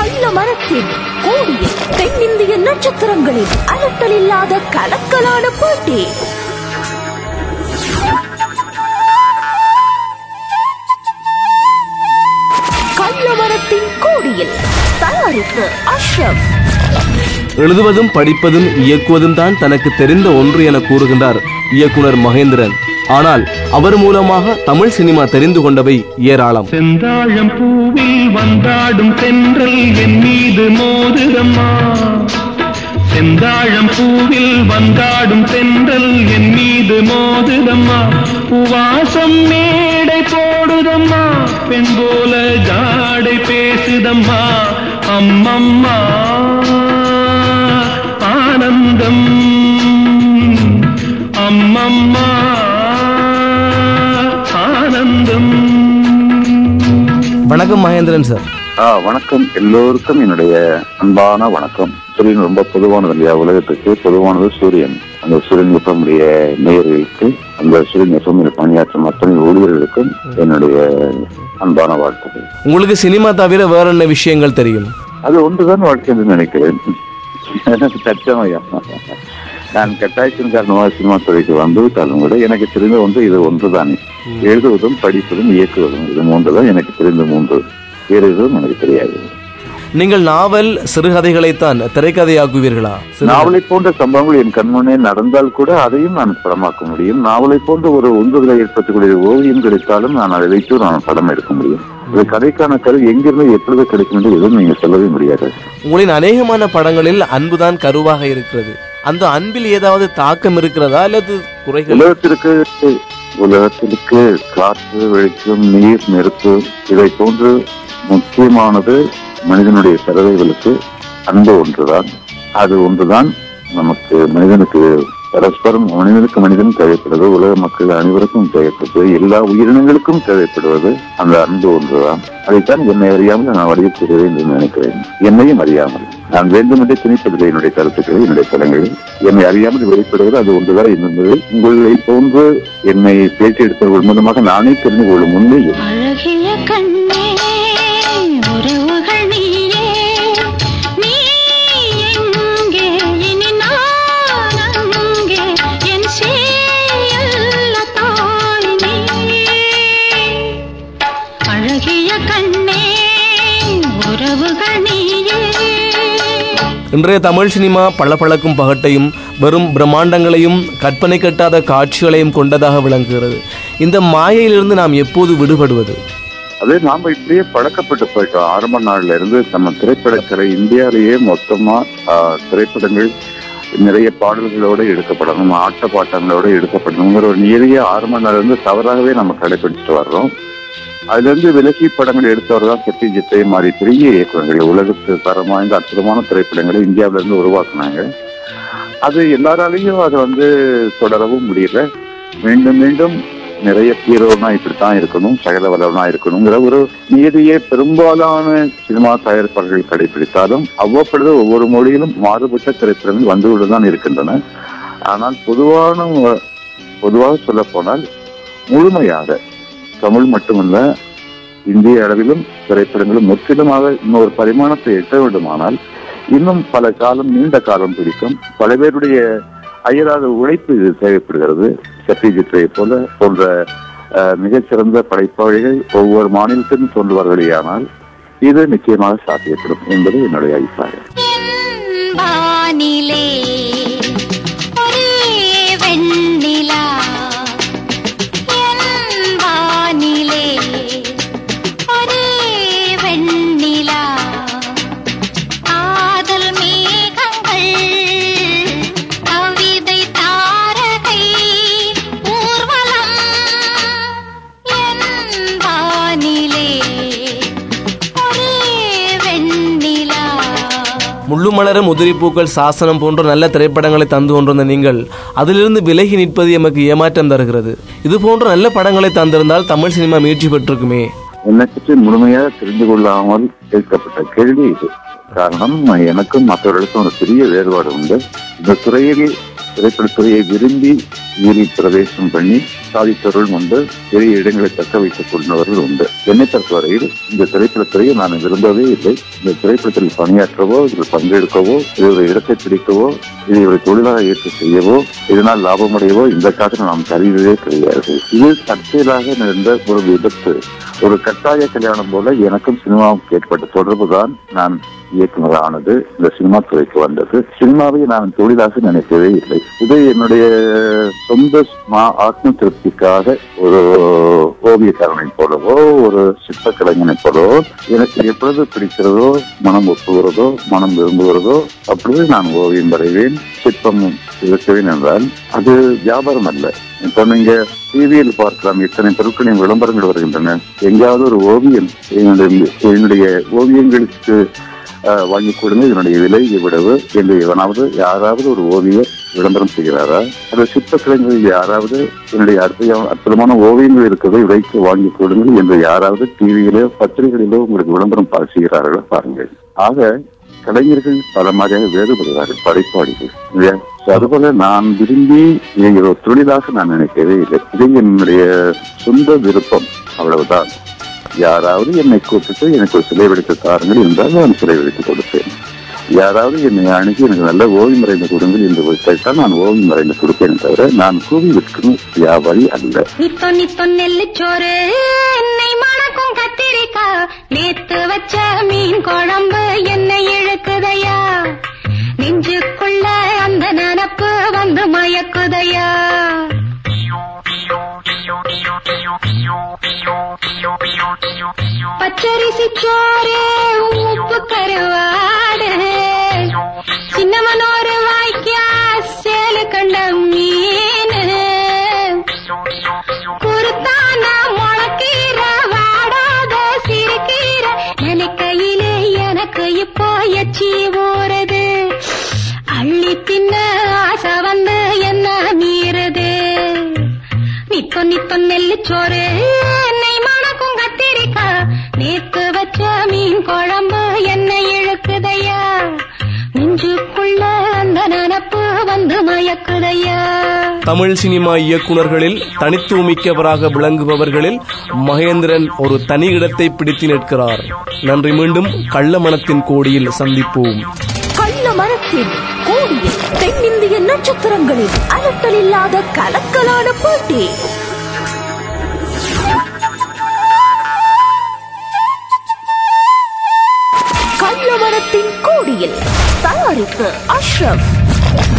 கள்ள மரத்தின் கோடியில் தென்னிந்திய நட்சத்திரங்களின் அலட்டல் இல்லாத கலக்கலான போட்டி கள்ள மரத்தின் கோடியில் தயாரிப்பு அஷ்ரப் எழுதுவதும் படிப்பதும் இயக்குவதும் தான் தனக்கு தெரிந்த ஒன்று என கூறுகின்றார் இயக்குனர் மகேந்திரன் ஆனால் அவர் மூலமாக தமிழ் சினிமா தெரிந்து கொண்டவை ஏராளம் செந்தாழம் பூவில் வந்தாடும் தென்றல் என் மீது மோதுதம்மா செந்தாழம் பூவில் வந்தாடும் தென்றல் என் மீது மோதுதம்மா உவாசம் மேடை போடுதம்மா பெண் போல ஜாடை பேசுதம்மா அம்மம்மா ஆனந்தம் அம்மம்மா ஆனந்தம் வணக்கம் மகேந்திரன் சார் ஆ வணக்கம் எல்லோருக்கும் என்னுடைய அன்பான வணக்கம் சூரியன் ரொம்ப பொதுவானது இல்லையா உலகத்துக்கு பொதுவானது சூரியன் அந்த சூரியன் எப்பமுடைய நேயர்களுக்கு அந்த சூரியன் எப்பவும் பணியாற்றும் அத்தனை ஊழியர்களுக்கும் என்னுடைய அன்பான வாழ்த்துக்கள் உங்களுக்கு சினிமா தவிர வேற என்ன விஷயங்கள் தெரியும் அது ஒன்றுதான் வாழ்க்கை என்று நினைக்கிறேன் தச்சமயம் நான் கட்டாயத்தின் காரணமாக சினிமா துறைக்கு வந்துவிட்டாலும் கூட எனக்கு தெரிந்த ஒன்று இது ஒன்றுதானே எழுதுவதும் படிப்பதும் இயக்குவதும் இது மூன்றுதான் எனக்கு தெரிந்த மூன்று வேறு எதுவும் எனக்கு தெரியாது நீங்கள் நாவல் சிறுகதைகளைத்தான் திரைக்கதையாக்குவீர்களா சிறு- நாவலை போன்ற சம்பவங்கள் என் கண்முன்னே நடந்தால் கூட அதையும் நான் படமாக்க முடியும் நாவலை போன்ற ஒரு உந்துதலை ஏற்படுத்தக்கூடிய ஓவியம் கிடைத்தாலும் நான் அதை வைத்து நான் படம் எடுக்க முடியும் இது கதைக்கான கரு எங்கிருந்து எப்பொழுது கிடைக்கும் என்று எதுவும் நீங்க சொல்லவே முடியாது உங்களின் அநேகமான படங்களில் அன்புதான் கருவாக இருக்கிறது அந்த அன்பில் ஏதாவது தாக்கம் இருக்கிறதா அல்லது குறைகள் உலகத்திற்கு உலகத்திற்கு காற்று வெளிச்சம் நீர் நெருப்பு இதை போன்று முக்கியமானது மனிதனுடைய சரவைகளுக்கு அன்பு ஒன்றுதான் அது ஒன்றுதான் நமக்கு மனிதனுக்கு பரஸ்பரம் மனிதனுக்கு மனிதன் தேவைப்படுவது உலக மக்கள் அனைவருக்கும் தேவைப்படுவது எல்லா உயிரினங்களுக்கும் தேவைப்படுவது அந்த அன்பு ஒன்றுதான் அதைத்தான் என்னை அறியாமல் நான் வடிவப்படுகிறேன் என்று நினைக்கிறேன் என்னையும் அறியாமல் நான் வேண்டுமென்றே திணிப்பதில்லை என்னுடைய கருத்துக்களை என்னுடைய படங்களில் என்னை அறியாமல் வெளிப்படுவது அது ஒன்றுதான் என்பது உங்களை போன்று என்னை பேட்டி எடுப்பவர்கள் மூலமாக நானே தெரிந்து கொள்ளும் உண்மை இது. அழகிய கண்ணே உறவுகள் நீயே நீ எங்கே இனி நான் அங்கே என் சேயல்ல தாய் நீ அழகிய கண்ணே உறவுகள் நீயே இன்றைய தமிழ் சினிமா பளபளக்கும் பகட்டையும் வெறும் பிரம்மாண்டங்களையும் கற்பனை கட்டாத காட்சிகளையும் கொண்டதாக விளங்குகிறது இந்த மாயையிலிருந்து நாம் எப்போது விடுபடுவது அது நாம இப்படியே பழக்கப்பட்டு போயிட்டோம் ஆரம்ப நாள்ல இருந்து நம்ம திரைப்படக்கலை இந்தியாவிலேயே மொத்தமா ஆஹ், திரைப்படங்கள் நிறைய பாடல்களோட எடுக்கப்படணும் ஆட்ட பாட்டங்களோட எடுக்கப்படணுங்கிற ஒரு நிறைய ஆரம்ப நாள்ல இருந்து தவறாகவே நம்ம கடைபிடிச்சிட்டு வர்றோம் அதுல இருந்து விலக்கி படங்கள் எடுத்தவர் தான் சத்யஜித்தை மாதிரி பெரிய இயக்குநர்கள் உலகத்து தரம் வாய்ந்த அற்புதமான திரைப்படங்களை இந்தியாவில இருந்து உருவாக்குனாங்க அது எல்லாராலையும் அதை வந்து தொடரவும் முடியல மீண்டும் மீண்டும் நிறைய ஹீரோனா இப்படித்தான் இருக்கணும் சகல வல்லவனா இருக்கணுங்கிற ஒரு நீதியை பெரும்பாலான சினிமா தயாரிப்பாளர்கள் கடைபிடித்தாலும் அவ்வப்பொழுது ஒவ்வொரு மொழியிலும் மாறுபட்ட திரைப்படங்கள் வந்துகொண்டு தான் இருக்கின்றன ஆனால் பொதுவான பொதுவாக சொல்ல போனால் முழுமையாக தமிழ் மட்டுமல்ல இந்திய அளவிலும் திரைப்படங்களும் முற்றிலுமாக இன்னொரு பரிமாணத்தை எட்ட வேண்டுமானால் இன்னும் பல காலம் நீண்ட காலம் பிடிக்கும் பல பேருடைய அயராத உழைப்பு இது தேவைப்படுகிறது சத்யஜித்தை போல போன்ற அஹ், மிகச்சிறந்த படைப்பாளிகள் ஒவ்வொரு மாநிலத்திலும் தோன்றுவார்களேயானால் இது நிச்சயமாக சாத்தியப்படும் என்பது என்னுடைய அபிப்பிராயம் என் வானிலே ஒரே வெண்ணிலா என் வானிலே ஒரே வெண்ணிலா காதல் மேகங்கள் கவிதை தாரகை ஊர்வலம் என் வானிலே ஒரே வெண்ணிலா முள்ளு மலரும் உதிரிப்பூக்கள் சாசனம் போன்ற நல்ல திரைப்படங்களை தந்து கொண்டிருந்த நீங்கள் அதிலிருந்து விலகி நிற்பது எமக்கு ஏமாற்றம் தருகிறது இது போன்ற நல்ல படங்களை தந்திருந்தால் தமிழ் சினிமா மீட்சி பெற்றிருக்குமே என்னை பற்றி முழுமையாக தெரிந்து கொள்ளாமல் கேட்கப்பட்ட கேள்வி இது காரணம் எனக்கும் மற்றவர்களுக்கும் ஒரு பெரிய வேறுபாடு உண்டு இந்த துறையில் திரைப்படத்துறையை விரும்பி ஊரில் பிரவேசம் பண்ணி சாதித்தவர்கள் உண்டு பெரிய இடங்களை தக்க வைத்துக் கொண்டவர்கள் உண்டு என்னை பொறுத்தவரையில் இந்த திரைப்படத்துறையை நான் விரும்பவே இல்லை இந்த திரைப்படத்தில் பணியாற்றவோ இதில் பங்கெடுக்கவோ இது ஒரு இடத்தை பிடிக்கவோ இதை ஒரு தொழிலாக ஏற்று செய்யவோ இதனால் லாபமடையவோ இந்த காலத்தில் நாம் கருதியதே கிடையாது இது தற்செயலாக நடந்த ஒரு விபத்து ஒரு கட்டாய கல்யாணம் போல எனக்கும் சினிமாவுக்கும் ஏற்பட்ட தொடர்பு தான் நான் இயக்குனர் ஆனது இந்த சினிமா துறைக்கு வந்தது சினிமாவை நான் தொழிலாக நினைக்கவே இல்லை இது என்னுடைய சொந்த மா- ஆத்ம திருப்திக்காக ஒரு ஓவியக்காரனை போலவோ ஒரு சிற்பக்கலைஞனை போலவோ எனக்கு எப்பொழுது பிடிக்கிறதோ மனம் ஒப்புகிறதோ மனம் விரும்புகிறதோ அப்பொழுது நான் ஓவியம் வரைவேன் சிற்பம் இருக்குவேன் என்றால் அது வியாபாரம் அல்ல இப்ப நீங்க டிவியில் பார்க்கலாம் இத்தனை பொருட்களின் விளம்பரங்கள் வருகின்றன எங்கேயாவது ஒரு ஓவியம் என்னுடைய என்னுடைய ஓவியங்களுக்கு அஹ், வாங்கி கொடுங்க இதனுடைய விலை இவ்வளவு என்று எவனாவது யாராவது ஒரு ஓவியர் விளம்பரம் செய்கிறாரா அல்லது சிற்ப கலைஞர்கள் யாராவது என்னுடைய அற்புத அற்புதமான ஓவியங்கள் இருக்கிறது விலைக்கு வாங்கி கொடுங்கள் என்று யாராவது டிவியிலோ பத்திரிகைகளிலோ உங்களுக்கு விளம்பரம் பா- செய்கிறார்களா பாருங்கள் ஆக கலைஞர்கள் பல மாதிரியாக வேறுபடுகிறார்கள் படைப்பாளிகள் இல்லையா So, அதுபோல நான் விரும்பி இதை ஒரு தொழிலாக நான் நினைக்கவே இல்லை இது என்னுடைய சொந்த விருப்பம் அவ்வளவுதான் யாராவது என்னை கூப்பிட்டு எனக்கு ஒரு சிலை வெடித்து தாருங்கள் என்றால் நான் சிலை வெடித்து கொடுப்பேன் யாராவது என்னை அணுகி எனக்கு நல்ல ஓவியம் வரைந்து கொடுங்கள் என்று கேட்டால் நான் ஓவியம் வரைந்து கொடுப்பேன் தவிர நான் கூவி விற்கும் வியாபாரி அல்ல நித்தோ நித்தோ நெல்லுச்சோறு என்னை மணக்கும் கத்திரிக்கா நேத்து வச்ச மீன் குழம்பு என்னை இழுக்குதையா நெஞ்சுக்குள்ள அந்த நினப்பு வந்து மயக்குதையா பச்சரிசி சோறு உப்பு கருவாடு சின்னமனோரு வாய்க்கா சேலு கண்ட மீன் குருத்தான முளக்கீர வாடாத சிறுகீர நினைக்கையிலே எனக்கு இப்போ எச்சி ஊறுது அள்ளி தின்ன ஆசை வந்து என்ன மீறுது நித்தோ நித்தோ நெல்லு சோறு என்னை மணக்கும் கத்திரிக்கா நேத்து வச்ச மீன் குழம்பு என்னை இழுக்குதையா நெஞ்சுக்குள்ள அந்த நினப்பு வந்து மயக்குதையா தமிழ் சினிமா இயக்குனர்களில் தனித்துவமிக்கவராக விளங்குபவர்களில் மகேந்திரன் ஒரு தனி இடத்தை பிடித்து நிற்கிறார் நன்றி மீண்டும் கள்ளமணத்தின் கோடியில் சந்திப்போம் கள்ள மரத்தின் கோடியில் தென்னிந்திய நட்சத்திரங்களின் அலட்டலில்லாத கலக்கலான போட்டி கள்ள மரத்தின் கோடியில் தயாரிப்பு அஷ்ரப்